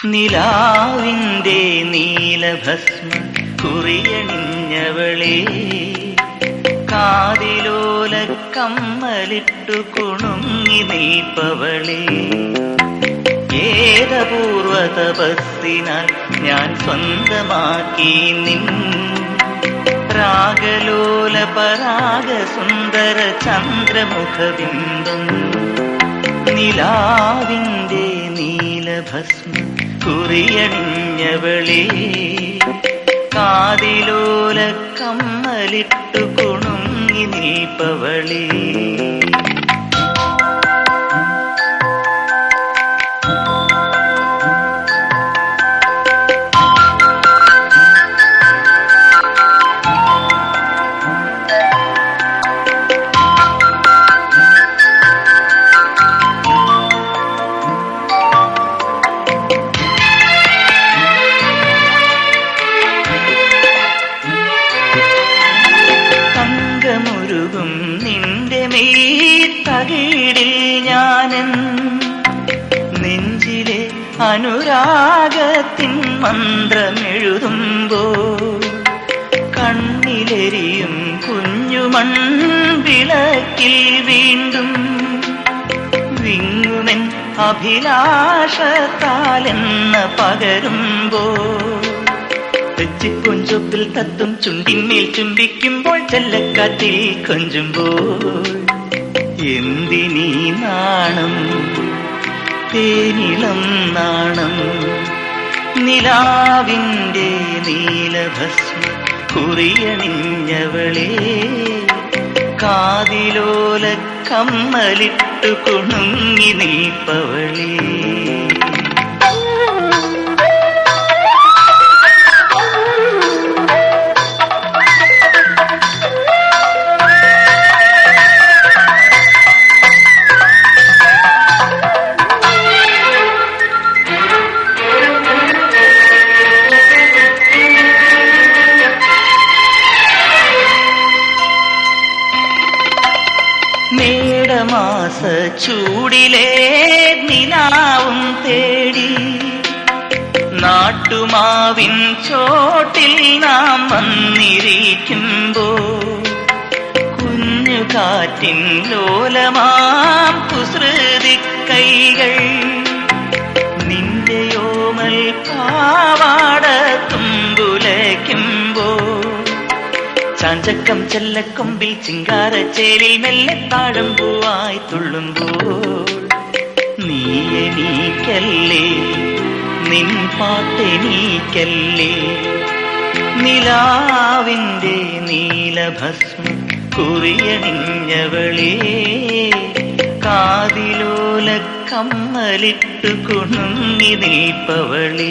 നിലാവിന്റെ നീലഭസ്മ കുറിയണിഞ്ഞവളെ കാതിലോല കമ്മലിട്ടു കുണുങ്ങി നിൽപ്പവളെ ഏതപൂർവ തപസ്സിനാൽ ഞാൻ സ്വന്തമാക്കി നിൻ രാഗലോല പരാഗ സുന്ദര ചന്ദ്രമുഖബിംബം നിലാവിന്റെ നീലഭസ്മ കുറിയണിഞ്ഞവളെ കാതിലോല കമ്മലിട്ടു കുണുങ്ങി നീപ്പവളേ തങ്കമുരുകും നിന്റെ മെയ്തകീടിൽ ഞാനൻ നെഞ്ചിലെ അനുരാഗത്തിൻ മന്ത്രമെഴുതുമ്പോ കണ്ണിലെരിയും കുഞ്ഞുമൺ വിളക്കിൽ വീണ്ടും വിങ്ങുമെൻ അഭിലാഷത്താലെന്ന പകരുമ്പോ തെച്ചിപ്പൊഞ്ചൊപ്പിൽ തത്തും ചുണ്ടിന്മേൽ ചുംബിക്കുമ്പോൾ ചെല്ലക്കാറ്റിൽ കൊഞ്ചുമ്പോൾ എന്തിനീ നാണം തേനിളം നാണം നിലാവിന്റെ നീലഭസ്മ കുറിയണിഞ്ഞവളെ കാതിലോല കമ്മലിട്ടു കുണുങ്ങി നീപ്പവളേ മേടമാസ ചൂടിലെ നിലാവും തേടി നാട്ടുമാവിൻ ചോട്ടിൽ നാം വന്നിരിക്കുമ്പോ കുഞ്ഞു കാറ്റിൻ ലോലമാം കുസൃതി കൈകൾ നിന്റെയോമൽ പാവാട തുമ്പുലയ്ക്കുമ്പോ ചാഞ്ചക്കം ചെല്ലക്കൊമ്പിൽ ചിങ്കാരച്ചേലിൽ മെല്ലെ താഴമ്പൂവായി തുള്ളുമ്പോൾ നീ എണീക്കല്ലേ നിൻ പാട്ടെണീക്കല്ലേ നിലാവിന്റെ നീലഭസ്മ കുറിയണിഞ്ഞവളേ കാതിലോല കമ്മലിട്ടു കുണുങ്ങി നിൽപ്പവളേ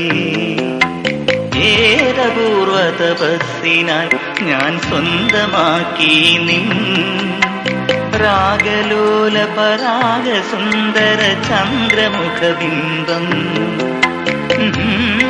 ഏതപൂർവ തപസ്സിനാൽ ഞാൻ സ്വന്തമാക്കി നിൻ രാഗലോല പരാഗ സുന്ദര ചന്ദ്രമുഖബിംബം